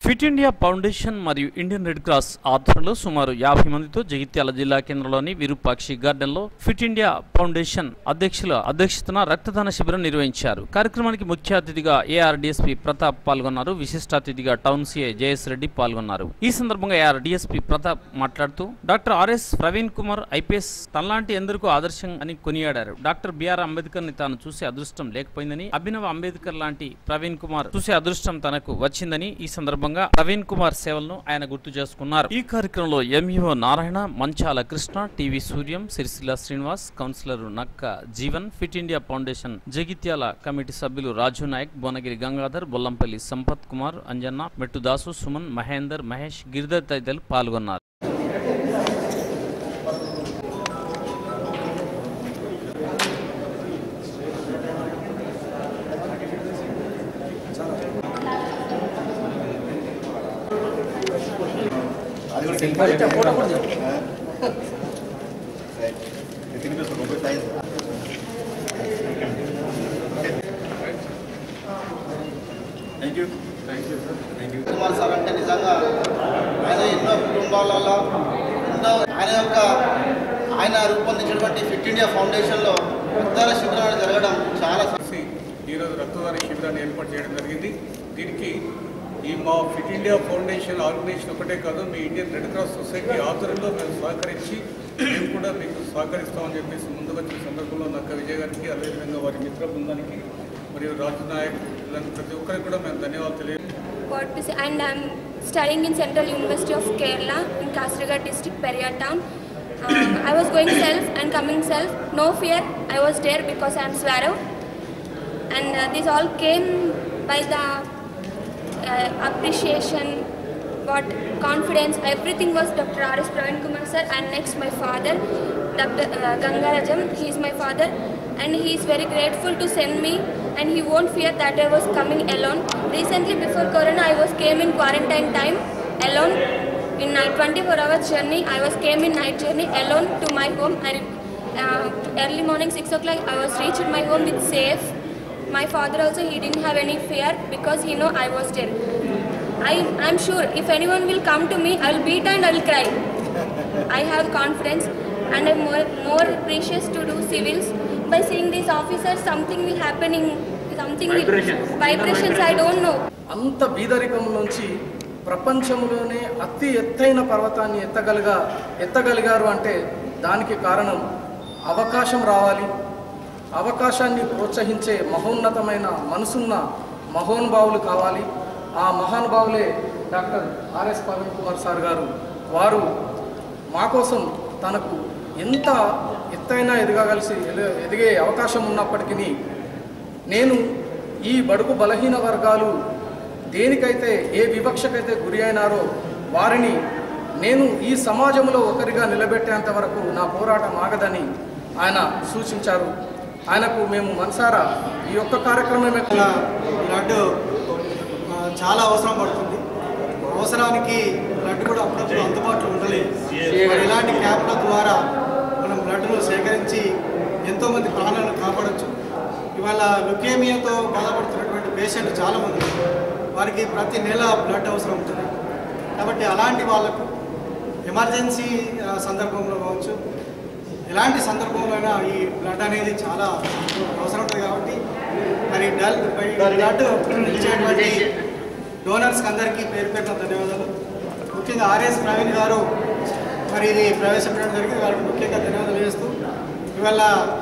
Fit India foundation మరియు Indian red cross ఆధ్వర్యంలో సుమారు యాభై మందితో జగిత్యాల జిల్లా కేంద్రంలోని విరూపాక్షి గార్డెన్లో ఫిట్ ఇండియా ఫౌండేషన్ అధ్యక్షుల అధ్యక్షతన రక్తదాన శిబిరం నిర్వహించారు కార్యక్రమానికి ముఖ్య అతిథిగా ఏఆర్డిఎస్పి ప్రతాప్ పాల్గొన్నారు విశిష్ట అతిథిగా టౌన్ సిఐ జేఎస్ రెడ్డి పాల్గొన్నారు ఈ సందర్భంగా ఏఆర్ డిఎస్పి ప్రతాప్ మాట్లాడుతూ doctor RS Praveen Kumar IPS తనలాంటి ఎందరికో ఆదర్శం అని కొనియాడారు డాక్టర్ బిఆర్ అంబేద్కర్ ని తాను చూసే అదృష్టం లేకపోయిందని అభినవ్ అంబేద్కర్ లాంటి ప్రవీణ్ కుమార్ చూసే అదృష్టం తనకు వచ్చిందని ఈ సందర్భంగా ప్రవీణ్ కుమార్ సేవలను ఆయన గుర్తు చేసుకున్నారు ఈ కార్యక్రమంలో MEO Narayana Manchala Krishna TV Suryam Sircilla Srinivas councillor Nakka Jeevan fit India foundation Jagtial committee సభ్యులు రాజు నాయక్ భువనగిరి గంగాధర్ బొల్లంపల్లి సంపత్ కుమార్ అంజన్న మెట్టుదాసు సుమన్ మహేందర్ మహేష్ గిరిధర్ తదితరులు పాల్గొన్నారు thank you thank you sir thank you Kumar sir అంటే నిజంగా ఆయన ఎన్నో కుటుంబాలలో ఎన్నో ఆయన యొక్క ఆయన రూపొందించినటువంటి ఫిట్ ఇండియా ఫౌండేషన్లో రక్తదాన శిబిరాలు జరగడం చాలా కలిసి ఈరోజు రక్తదాన శిబిరాన్ని ఏర్పాటు చేయడం జరిగింది దీనికి ఈ మా ఫిట్ ఇండియా ఫౌండేషన్ ఆర్గనైజేషన్ ఒకటే కాదు మీ ఇండియన్ రెడ్ క్రాస్ సొసైటీ ఆధ్వర్యంలో మేము సహకరించి మేము కూడా మీకు సహకరిస్తామని చెప్పేసి ముందుకు వచ్చిన సందర్భంలో నక్క విజయ్ గారికి అదేవిధంగా వారి మిత్ర బృందానికి మరియు రాజు నాయక్ ఇలాంటి ప్రతి ఒక్కరికి కూడా మేము ధన్యవాదాలు తెలియ what to say and i'm studying in central university of kerala in kasaragod district periyar town uh, i was going self and coming self no fear i was there because i'm swallow and uh, this all came by the uh, appreciation what confidence everything was dr rs praveen kumar sir and next my father dr uh, gangarajam he is my father and he is very grateful to send me and he won't fear that i was coming alone recently before corona i was came in quarantine time alone in night 24 hours journey i was came in night journey alone to my home and uh, early morning 6 o'clock i was reached my home with safe my father also he didn't have any fear because he know i was there i i'm sure if anyone will come to me i'll beat and i'll cry i have confidence and i'm more more precious to do civils by seeing these officers something will happening something vibrations. will vibrations i don't know అంత బీదరికం నుంచి ప్రపంచంలోనే అతి ఎత్తైన పర్వతాన్ని ఎత్తగలిగా ఎత్తగలిగారు అంటే దానికి కారణం అవకాశం రావాలి అవకాశాన్ని ప్రోత్సహించే మహోన్నతమైన మనసున్న మహోనుభావులు కావాలి ఆ మహానుభావులే doctor RS Pavan Kumar sir garu వారు మా కోసం తనకు ఎంత ఎత్తైనా ఎదగగలిసి ఎద- ఎదిగే అవకాశం ఉన్నప్పటికీ నేను ఈ బడుగు బలహీన వర్గాలు దేనికైతే ఏ వివక్షకైతే గురి అయినారో వారిని నేను ఈ సమాజంలో ఒకరిగా నిలబెట్టేంత వరకు నా పోరాటం ఆగదని ఆయన సూచించారు ఆయనకు మేము మనసారా ఈ యొక్క కార్యక్రమమే మన బ్లడ్ ఆ, చాలా అవసరం పడుతుంది అవసరానికి బ్లడ్ కూడా అప్పుడప్పుడు అందుబాటులో ఉండలేదు మరి ఇలాంటి క్యాంపుల ద్వారా మనం బ్లడ్ను సేకరించి ఎంతోమంది ప్రాణాలను కాపాడచ్చు ఇవాళ లుకేమియాతో బాధపడుతున్నటువంటి పేషెంట్ చాలామంది ఉన్నారు. వారికి ప్రతి నెల బ్లడ్ అవసరం ఉంటుంది కాబట్టి అలాంటి వాళ్ళకు ఎమర్జెన్సీ ఆ, సందర్భంలో కావచ్చు ఎలాంటి సందర్భంలోనైనా ఈ బ్లడ్ అనేది చాలా అవసరం ఉంటుంది కాబట్టి మరి డల్ ఈ బ్లడ్ ఇచ్చేటువంటి డోనర్స్కి అందరికీ పేరు పేరున ధన్యవాదాలు ముఖ్యంగా ఆర్ఎస్ ప్రవీణ్ గారు మరి ఇది ప్రవేశపెట్టడం జరిగింది వారికి ముఖ్యంగా ధన్యవాదాలు చేస్తూ ఇవాళ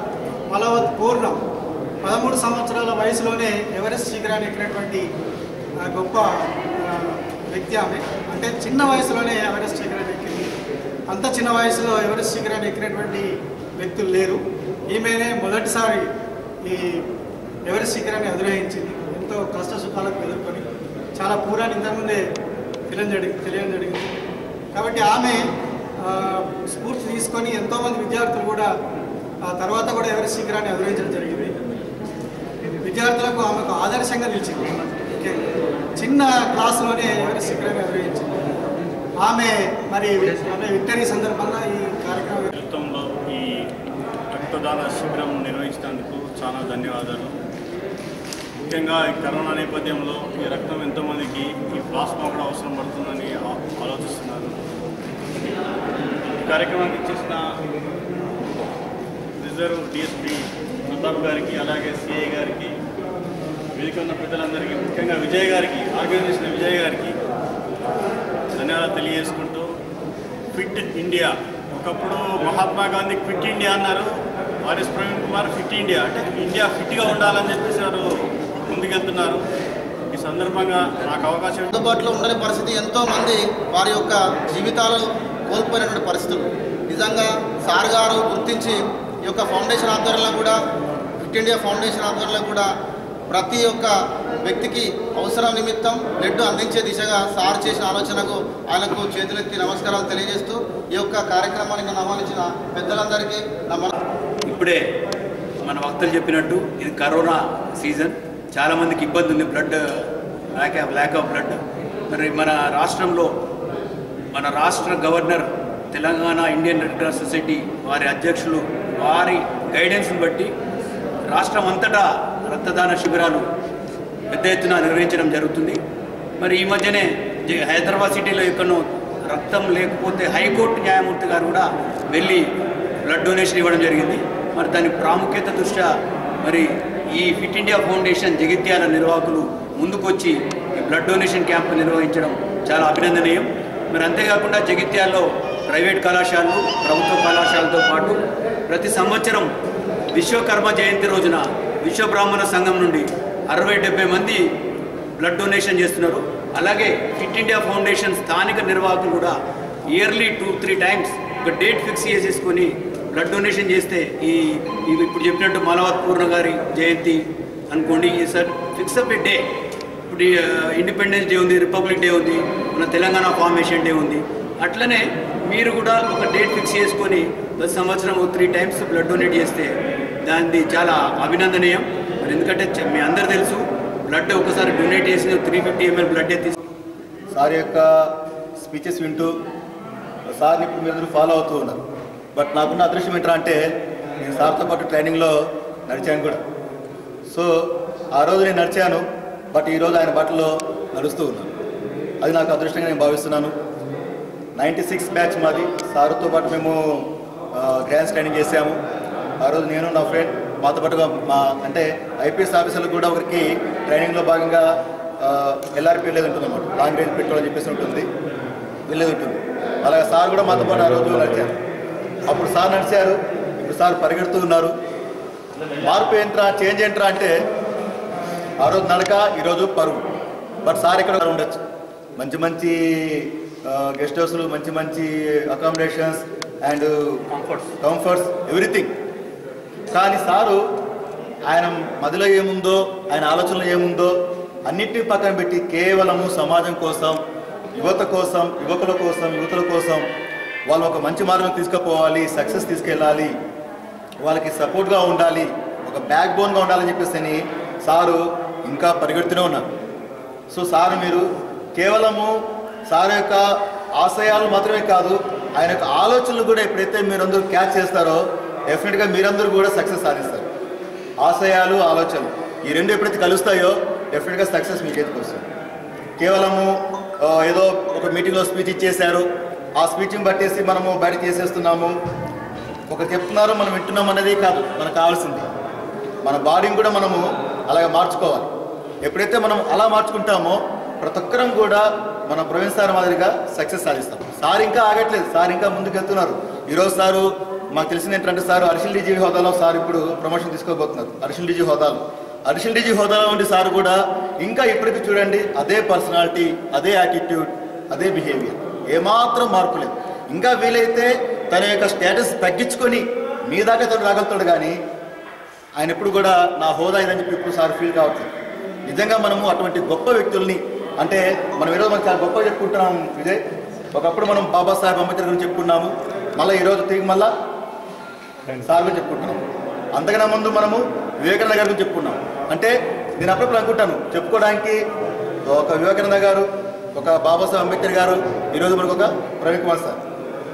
మలవత్ పూర్ణం పదమూడు సంవత్సరాల వయసులోనే ఎవరెస్ట్ శిఖరాన్ని ఎక్కినటువంటి ఆ, గొప్ప ఆ, వ్యక్తి ఆమె అంటే చిన్న వయసులోనే ఎవరెస్ట్ శిఖరాన్ని ఎక్కింది అంత చిన్న వయసులో ఎవరెస్ట్ శిఖరాన్ని ఎక్కినటువంటి వ్యక్తులు లేరు ఈమెనే మొదటిసారి ఈ ఎవరెస్ట్ శిఖరాన్ని అధిరోహించింది ఎంతో కష్ట సుఖాలకు ఎదుర్కొని చాలా పూరాన్ని ఇంతకుముందే తెలియని జరిగి తెలియడం జరిగింది కాబట్టి ఆమె ఆ, స్ఫూర్తి తీసుకొని ఎంతోమంది విద్యార్థులు కూడా ఆ తర్వాత కూడా ఎవరెస్ట్ శిఖరాన్ని అధిరోహించడం జరిగింది విద్యార్థులకు ఆమెకు ఆదర్శంగా నిలిచింది ముఖ్యంగా చిన్న క్లాసులోనే ఎవరెస్ట్ శిఖరాన్ని అధిరోహించింది ఆమె మరి ఆమె విక్టరీ సందర్భంగా ఈ కార్యక్రమం నేతృత్వంలో ఈ రక్తదాన శిబిరం నిర్వహించినందుకు చాలా ధన్యవాదాలు ముఖ్యంగా ఈ కరోనా నేపథ్యంలో ఈ రక్తం ఎంతోమందికి ఈ ప్లాస్మా కూడా అవసరం కార్యక్రమానికి ఇచ్చేసిన రిజర్వ్ డిఎస్పీ ప్రతాప్ గారికి అలాగే సిఐ గారికి వేదిక ఉన్న పెద్దలందరికీ ముఖ్యంగా విజయ్ గారికి ఆర్గనైజేషన్ విజయ్ గారికి ధన్యవాదాలు తెలియజేసుకుంటూ ఫిట్ ఇండియా ఒకప్పుడు మహాత్మా గాంధీ ఫిట్ ఇండియా అన్నారు RS Praveen Kumar fit India అంటే ఇండియా ఫిట్గా ఉండాలని చెప్పేసి వారు ముందుకెళ్తున్నారు ఈ సందర్భంగా నాకు అవకాశం అందుబాటులో ఉండని పరిస్థితి ఎంతో మంది వారి యొక్క జీవితాలు కోల్పోయినటువంటి పరిస్థితులు నిజంగా సార్ గారు గుర్తించి ఈ యొక్క ఫౌండేషన్ ఆధ్వర్యంలో కూడా ఫిట్ ఇండియా ఫౌండేషన్ ఆధ్వర్యంలో కూడా ప్రతి ఒక్క వ్యక్తికి అవసరం నిమిత్తం బ్లడ్ అందించే దిశగా సార్ చేసిన ఆలోచనకు ఆయనకు చేతులెత్తి నమస్కారాలు తెలియజేస్తూ ఈ యొక్క కార్యక్రమానికి నన్ను ఆహ్వానించిన పెద్దలందరికీ నా మన ఇప్పుడే మన వక్తలు చెప్పినట్టు ఇది కరోనా సీజన్ చాలామందికి ఇబ్బంది ఉంది blood lack of lack of blood మరి మన రాష్ట్రంలో మన రాష్ట్ర governor Telangana Indian red cross society వారి అధ్యక్షులు వారి గైడెన్స్ని బట్టి రాష్ట్రం అంతటా రక్తదాన శిబిరాలు పెద్ద ఎత్తున నిర్వహించడం జరుగుతుంది మరి ఈ మధ్యనే జ- హైదరాబాద్ సిటీలో ఎక్కడో రక్తం లేకపోతే హైకోర్టు న్యాయమూర్తి గారు కూడా వెళ్ళి బ్లడ్ డొనేషన్ ఇవ్వడం జరిగింది మరి దాని ప్రాముఖ్యత దృష్ట్యా మరి ఈ ఫిట్ ఇండియా ఫౌండేషన్ జగిత్యాల నిర్వాహకులు ముందుకొచ్చి ఈ బ్లడ్ డొనేషన్ క్యాంప్ నిర్వహించడం చాలా అభినందనీయం మరి అంతేకాకుండా జగిత్యాల్లో ప్రైవేట్ కళాశాలలు ప్రభుత్వ కళాశాలతో పాటు ప్రతి సంవత్సరం విశ్వకర్మ జయంతి రోజున విశ్వ బ్రాహ్మణ సంఘం నుండి అరవై డెబ్బై మంది బ్లడ్ డొనేషన్ చేస్తున్నారు అలాగే ఫిట్ ఇండియా ఫౌండేషన్ స్థానిక నిర్వాహకులు కూడా ఇయర్లీ టూ త్రీ టైమ్స్ ఒక డేట్ ఫిక్స్ చేసేసుకొని బ్లడ్ డొనేషన్ చేస్తే ఈ ఇవి ఇప్పుడు చెప్పినట్టు మాలవత్ పూర్ణ గారి జయంతి అనుకోండి ఈ sir fix up a day ఇప్పుడు ఇండిపెండెన్స్ డే ఉంది రిపబ్లిక్ డే ఉంది మన తెలంగాణ ఫార్మేషన్ డే ఉంది అట్లనే మీరు కూడా ఒక డేట్ ఫిక్స్ చేసుకొని ప్రతి సంవత్సరం త్రీ టైమ్స్ బ్లడ్ డొనేట్ చేస్తే దాన్ని చాలా అభినందనీయం మరి ఎందుకంటే చె- మీ అందరు తెలుసు బ్లడ్ ఒకసారి డొనేట్ చేసిన త్రీ ఫిఫ్టీ ఎంఎల్ బ్లడ్ తీసు సార్ యొక్క స్పీచెస్ వింటూ సార్ని ఇప్పుడు మీరు ఫాలో అవుతూ ఉన్నారు బట్ నాకున్న అదృష్టం ఏంటంటే అంటే నేను సార్తో పాటు ట్రైనింగ్లో నడిచాను కూడా సో ఆ రోజు నేను నడిచాను బట్ ఈరోజు ఆయన బట్టలో నడుస్తూ ఉన్నాను అది నాకు అదృష్టంగా నేను భావిస్తున్నాను నైంటీ సిక్స్ బ్యాచ్ మాది సార్తో పాటు మేము గ్రాండ్స్ ట్రైనింగ్ చేసాము ఆ రోజు నేను నా ఫ్రెండ్ మాతో పాటుగా మా అంటే ఐపీఎస్ ఆఫీసర్లు కూడా ఒకరికి ట్రైనింగ్లో భాగంగా ఎల్ఆర్పి వెళ్ళేది ఉంటుంది అన్నమాట లాంగ్ రేంజ్ పెట్టుకోవాలని చెప్పేసి ఉంటుంది వెళ్ళేది ఉంటుంది అలాగే సార్ కూడా మాతో పాటు ఆ రోజు నడిచారు అప్పుడు సార్ నడిచారు ఇప్పుడు సార్ పరిగెడుతూ ఉన్నారు మార్పు ఏంట్రా చేంజ్ ఏంట్రా అంటే ఆ రోజు నడక ఈరోజు పరువు బట్ సార్ ఇక్కడ ఉండొచ్చు మంచి మంచి గెస్ట్ హౌస్లు మంచి మంచి accommodations and comforts comforts everything కానీ సారు ఆయన మదిలో ఏముందో ఆయన ఆలోచనలో ఏముందో అన్నిటినీ పక్కన పెట్టి కేవలము సమాజం కోసం యువత కోసం యువకుల కోసం యువతుల కోసం వాళ్ళు ఒక మంచి మార్గం తీసుకుపోవాలి సక్సెస్ తీసుకెళ్ళాలి వాళ్ళకి సపోర్ట్గా ఉండాలి ఒక బ్యాక్ బోన్గా ఉండాలని చెప్పేసి అని సారు ఇంకా పరిగెడుతూనే ఉన్నారు సో సార్ మీరు కేవలము సార్ యొక్క ఆశయాలు మాత్రమే కాదు ఆయన యొక్క ఆలోచనలు కూడా ఎప్పుడైతే మీరందరూ క్యాచ్ చేస్తారో డెఫినెట్గా మీరందరూ కూడా సక్సెస్ సాధిస్తారు ఆశయాలు ఆలోచనలు ఈ రెండు ఎప్పుడైతే కలుస్తాయో డెఫినెట్గా సక్సెస్ మీ చేతికి వస్తుంది కేవలము ఆ, ఏదో ఒక మీటింగ్లో స్పీచ్ ఇచ్చేశారు ఆ స్పీచ్ని బట్టేసి మనము బయట చేసేస్తున్నాము ఒక చెప్తున్నారు మనం వింటున్నాం అనేది కాదు మనకు కావాల్సింది మన బాడీని కూడా మనము అలాగే మార్చుకోవాలి ఎప్పుడైతే మనం అలా మార్చుకుంటామో ప్రతి ఒక్కరం కూడా మన ప్రవీణ్ సార్ మాదిరిగా సక్సెస్ సాధిస్తాం సార్ ఇంకా ఆగట్లేదు సార్ ఇంకా ముందుకు వెళ్తున్నారు ఈరోజు సారు మాకు తెలిసింది ఏంటంటే సార్ అరిషిల్ డీజీ హోదాలో సార్ ఇప్పుడు ప్రమోషన్ తీసుకోబోతున్నారు అరిషిల్ డీజీ హోదాలో అరిషిల్ డీజీ హోదాలో ఉండి సార్ కూడా ఇంకా ఇప్పటికీ చూడండి అదే పర్సనాలిటీ అదే యాటిట్యూడ్ అదే బిహేవియర్ ఏమాత్రం మార్పు లేదు ఇంకా వీలైతే తన యొక్క స్టేటస్ తగ్గించుకొని మీ దాకా తను రాగలుగుతాడు కానీ ఆయన ఎప్పుడు కూడా నా హోదా ఇదని చెప్పి ఇప్పుడు సార్ ఫీల్ కావట్లేదు నిజంగా మనము అటువంటి గొప్ప వ్యక్తుల్ని అంటే మనం ఈరోజు మనం చాలా గొప్పగా చెప్పుకుంటున్నాం విజయ్ ఒకప్పుడు మనం బాబాసాహెబ్ అంబేద్కర్ గురించి చెప్పుకున్నాము మళ్ళీ ఈరోజు తిరిగి మళ్ళా సార్ గురించి చెప్పుకుంటున్నాం అంతకన్నా ముందు మనము వివేకానంద గారి గురించి చెప్పుకున్నాం అంటే నేను అప్పుడప్పుడు అనుకుంటాను చెప్పుకోవడానికి ఒక వివేకానంద గారు ఒక బాబాసాహెబ్ అంబేద్కర్ గారు ఈరోజు మనకు ఒక ప్రవీణ్ కుమార్ సార్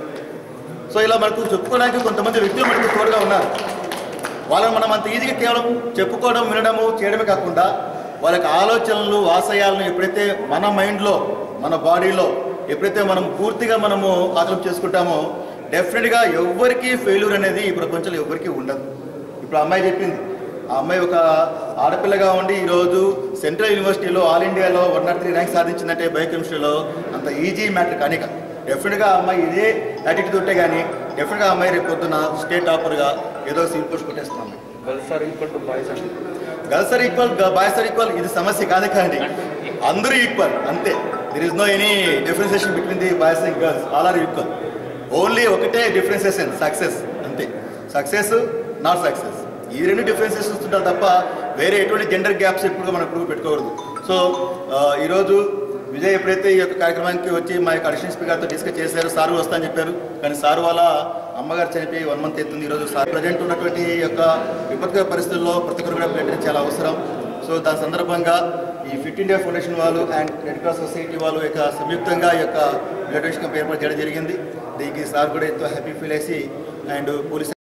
సో ఇలా మనకు చెప్పుకోవడానికి కొంతమంది వ్యక్తులు మనకు తోడుగా ఉన్నారు వాళ్ళని మనం అంత ఈజీగా కేవలం చెప్పుకోవడం వినడము చేయడమే కాకుండా వాళ్ళకి ఆలోచనలు ఆశయాలను ఎప్పుడైతే మన మైండ్లో మన బాడీలో ఎప్పుడైతే మనం పూర్తిగా మనము ఆకలింపు చేసుకుంటామో డెఫినెట్గా ఎవరికి ఫెయిల్యూర్ అనేది ఈ ప్రపంచంలో ఎవరికి ఉండదు ఇప్పుడు ఆ అమ్మాయి చెప్పింది ఆ అమ్మాయి ఒక ఆడపిల్లగా ఉండి ఈరోజు సెంట్రల్ యూనివర్సిటీలో ఆల్ ఇండియాలో వన్ నాట్ త్రీ ర్యాంక్ సాధించిందంటే బయోకెమిస్ట్రీలో అంత ఈజీ మ్యాటర్ కానీ కాదు. డెఫినెట్గా ఆ అమ్మాయి ఇదే యాటిట్యూడ్ ఉంటే కానీ డెఫినెట్గా ఆ అమ్మాయి రేపు పొద్దున స్టేట్ టాపర్గా ఏదో సీట్ పోస్ట్ కొట్టేస్తాం girls are equal to boys girls are equal boys are equal ఇది సమస్య కాదు కానీ అందరూ ఈక్వల్ అంతే there is no any differentiation between the boys and girls all are equal only ఒకటే డిఫరెన్సియేషన్ సక్సెస్ అంతే సక్సెస్ నాట్ సక్సెస్ ఈ రెండు డిఫరెన్సెస్ వస్తుంటారు తప్ప వేరే ఎటువంటి జెండర్ గ్యాప్స్ ఎప్పుడు మనం ఎప్పుడు పెట్టుకోకూడదు సో ఆ, ఈరోజు విజయ్ ఎప్పుడైతే ఈ యొక్క కార్యక్రమానికి వచ్చి మా యొక్క అడిషనల్ స్పీకర్తో డిస్కస్ చేశారు సారు వస్తా అని చెప్పారు కానీ సారు వాళ్ళ అమ్మగారు చనిపోయి వన్ మంత్ అవుతుంది ఈరోజు సార్ ప్రజెంట్ ఉన్నటువంటి ఈ యొక్క విపత్కర పరిస్థితుల్లో ప్రతి ఒక్కరు కూడా బ్లడ్ చాలా అవసరం సో దాని సందర్భంగా ఈ ఫిట్ ఇండియా ఫౌండేషన్ వాళ్ళు అండ్ రెడ్ క్రాస్ సొసైటీ వాళ్ళు యొక్క సంయుక్తంగా ఈ యొక్క బ్లడ్ డొనేషన్ క్యాంప్ ఏర్పాటు చేయడం జరిగింది దీనికి సార్ కూడా ఎంతో హ్యాపీ ఫీల్ వేసి అండ్ పోలీస్